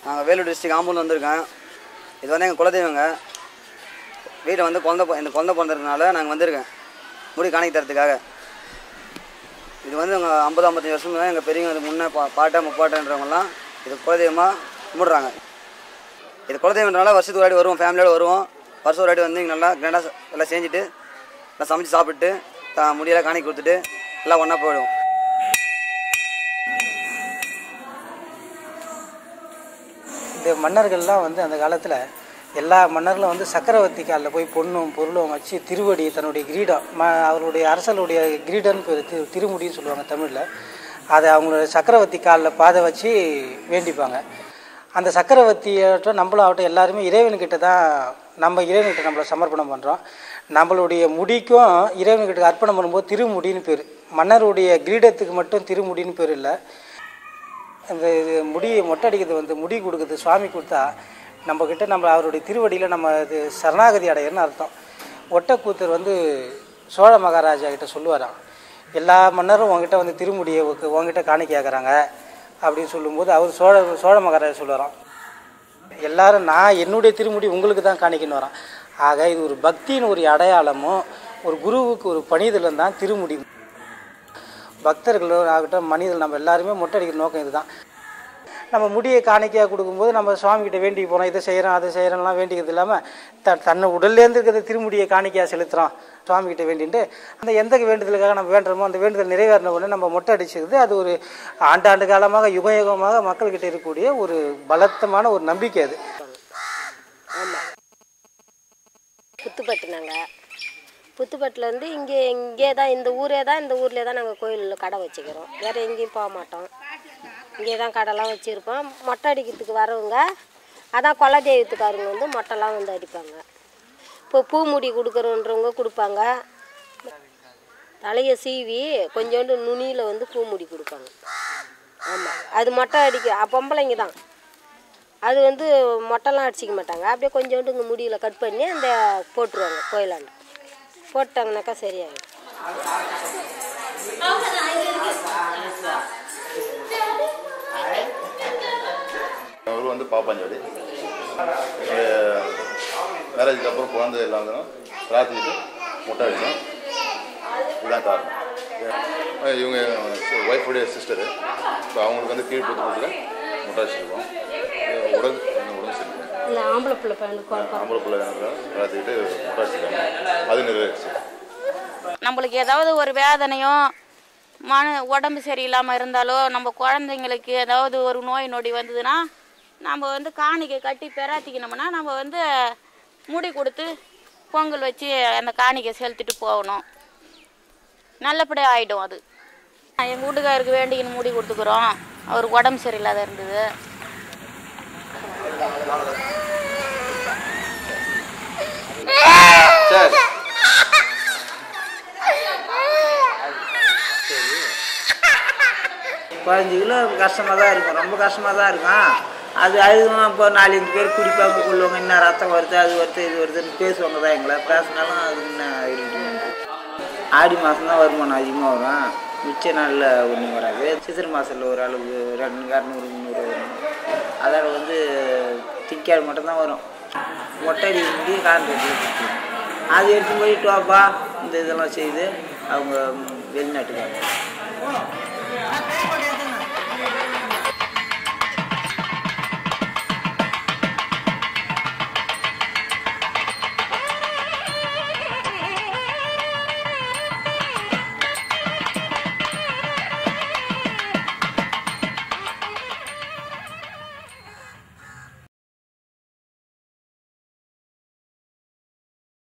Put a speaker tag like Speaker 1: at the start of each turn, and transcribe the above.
Speaker 1: நாங்கள் வேலூர் டிஸ்ட்ரிக் ஆம்பூர்ல வந்திருக்கேன் இது வந்து எங்கள் குலதெய்வங்க வீட்டில் வந்து குழந்த பொ- இந்த குழந்த பிறந்ததுனால நாங்கள் வந்திருக்கேன் முடி காணிக்க தரத்துக்காக இது வந்து எங்கள் ஐம்பது ஐம்பத்தஞ்சு வருஷம் எங்கள் பெரியவங்க முன்னே பா பாட்டை முப்பாட்டன்றவங்கலாம் இது குலதெய்வமாக கும்பிடுறாங்க இது குலதெய்வம்னால வருஷத்துக்கு ஒரு வாட்டி வருவோம் ஃபேமிலியோட வருவோம் வருஷம் ஒரு வாட்டி வந்து இங்கே நல்லா கிராண்டாக எல்லாம் செஞ்சுட்டு எல்லாம் சமைச்சு சாப்பிட்டு த முடியெல்லாம் காணிக்க கொடுத்துட்டு எல்லாம் ஒன்றா போயிடுவோம்
Speaker 2: இந்த மன்னர்கள்லாம் வந்து அந்த காலத்தில் எல்லா மன்னர்களும் வந்து சக்கரவர்த்தி காலில் போய் பொண்ணும் பொருளும் வச்சு திருவடி தன்னுடைய கிரீடம் ம அவருடைய அரசனுடைய கிரீடம்னு பேர் திரு திருமுடின்னு சொல்லுவாங்க தமிழில் அதை அவங்களோட சக்கரவர்த்தி காலில் பாதை வச்சு வேண்டிப்பாங்க அந்த சக்கரவர்த்தியாகட்டும் நம்மளும் ஆகட்டும் எல்லாருமே இறைவன்கிட்ட தான் நம்ம இறைவன்கிட்ட நம்மளை சமர்ப்பணம் பண்ணுறோம் நம்மளுடைய முடிக்கும் இறைவன்கிட்ட அர்ப்பணம் பண்ணும்போது திருமுடின்னு பேர் மன்னருடைய கிரீடத்துக்கு மட்டும் திருமுடின்னு பேர் இல்லை அந்த இது முடி மொட்டை அடிக்கிறது வந்து முடி கொடுக்குறது சுவாமி கொடுத்தா நம்மக்கிட்ட நம்ம அவருடைய திருவடியில் நம்ம இது சரணாகதி அடையணும்னு அர்த்தம் ஒட்டக்கூத்தர் வந்து சோழ மகாராஜா கிட்ட சொல்லுவாராம் எல்லா மன்னரும் உங்ககிட்ட வந்து திருமுடியை உக்கு- உங்ககிட்ட காணிக்க கேட்குறாங்க அப்படின்னு சொல்லும்போது அவர் சோழ சோழ மகாராஜா சொல்லுவாராம் எல்லாரும் நான் என்னுடைய திருமுடி உங்களுக்கு தான் காணிக்கணும் வரான் ஆக இது ஒரு பக்தியின் ஒரு அடையாளமும் ஒரு குருவுக்கு ஒரு பணிதலும் தான் திருமுடி பக்தர்களோ ஆகட்டும் மனிதர்கள் நம்ம எல்லாருமே மொட்டை அடிக்கிற நோக்கம் இதுதான் நம்ம முடியை காணிக்கையாக கொடுக்கும்போது நம்ம சுவாமிகிட்ட வேண்டிக்க போகிறோம் இதை செய்கிறோம் அதை செய்கிறோம்லாம் வேண்டிக்கிறது இல்லாமல் த தன்னை உடல்லேருந்து இருக்கிற திருமுடியை காணிக்கையாக செலுத்துகிறோம் சுவாமிகிட்ட வேண்டிட்டு அந்த எந்த வேண்டுதலுக்காக நம்ம வேண்டுறோமோ அந்த வேண்டுதல் நிறைவேறின உடனே நம்ம மொட்டை அடிச்சுக்கிறது அது ஒரு ஆண்டாண்டு காலமாக யுக யுகமாக மக்கள்கிட்ட இருக்கக்கூடிய ஒரு பலத்தமான ஒரு நம்பிக்கை அது
Speaker 3: புத்துப்பட்டு நாங்கள் புத்துப்பட்டுலேருந்து இங்கே இங்கே தான் இந்த ஊரே தான் இந்த ஊர்லேயே தான் நாங்கள் கோயிலில் கடை வச்சுக்கிறோம் வேறு எங்கேயும் போக மாட்டோம் இங்கே தான் கடைலாம் வச்சுருப்போம் மொட்டை அடிக்கிறதுக்கு வரவங்க அதான் குல தெய்வத்துக்காரங்க வந்து மொட்டைலாம் வந்து அடிப்பாங்க இப்போ பூ முடி கொடுக்குறோன்றவங்க கொடுப்பாங்க தலையை சீவி கொஞ்சோண்டு நுனியில் வந்து பூ முடி கொடுப்பாங்க ஆமாம் அது மொட்டை அடிக்க அ, பொம்பளைங்க தான் அது வந்து மொட்டைலாம் அடிச்சிக்க மாட்டாங்க அப்படியே கொஞ்சோண்டு இங்கே முடியில் கட் பண்ணி அந்த போட்டுருவாங்க கோயிலாண்ட போட்டாங்கனாக்கா சரியாயிடும்
Speaker 4: அவர் வந்து பாப்பாஞ்சாடி மேரேஜுக்கு அப்புறம் குழந்தை இல்லாமல் ராத்திரிட்டு முட்டை அடித்தோம் இதுதான் காரணம் அஹ் இவங்க ஒய்ஃபுடைய சிஸ்டரு இப்போ அவங்களுக்கு வந்து கீழ் புத்தகத்தில் முட்டை அடிச்சிருக்கோம் உடல் கொஞ்சம் உடம்பு சரியில்லை
Speaker 3: இல்லை ஆம்பளை பிள்ளை பையனு
Speaker 4: ஆம்பளை பிள்ளை ராத்திரிட்டு முட்டை அடிச்சிருக்காங்க அது நிறைவேறிச்சு
Speaker 5: நம்மளுக்கு ஏதாவது ஒரு வேதனையோ மன உடம்பு சரியில்லாமல் இருந்தாலோ நம்ம குழந்தைங்களுக்கு ஏதாவது ஒரு நோய் நொடி வந்ததுன்னா நம்ம வந்து காணிக்கை கட்டி பெறாத்திக்கணும்னா நம்ம வந்து முடி கொடுத்து பொங்கல் வச்சு அந்த காணிக்கை செலுத்திட்டு போகணும் நல்லபடியாக ஆகிடும் அது எங்கள் வீட்டுக்காருக்கு வேண்டிக்கின்னு முடி கொடுத்துக்குறோம் அவருக்கு உடம்பு சரியில்லாத இருந்தது
Speaker 6: பதினஞ்சு கிலோ கஷ்டமாக தான் இருக்கும் ரொம்ப கஷ்டமாக தான் இருக்கும் அது அழுதுமா இப்போ நாலஞ்சு பேர் குடிப்பாங்க கொள்ளுவாங்க இன்னும் ரத்தம் வருது அது வருது இது வருதுன்னு பேசுவாங்க தான் எங்களை பேசினாலும் அது இன்னும் இருக்கு ஆடி மாதம் தான் வருமானம் அதிகமாக வரும் மிச்ச நாளில் ஒன்றும் வராது சித்திரை மாதத்தில் ஒரு அளவு ரெண்டு இரநூறு முந்நூறு வரும் அதோட வந்து திக்காடு மட்டும்தான் வரும் மொட்டடி முடி கான்ட்ராக்டில் அது எடுத்து போய் டோப்பா இந்த இதெல்லாம் செய்து அவங்க வெளிநாட்டுக்காங்க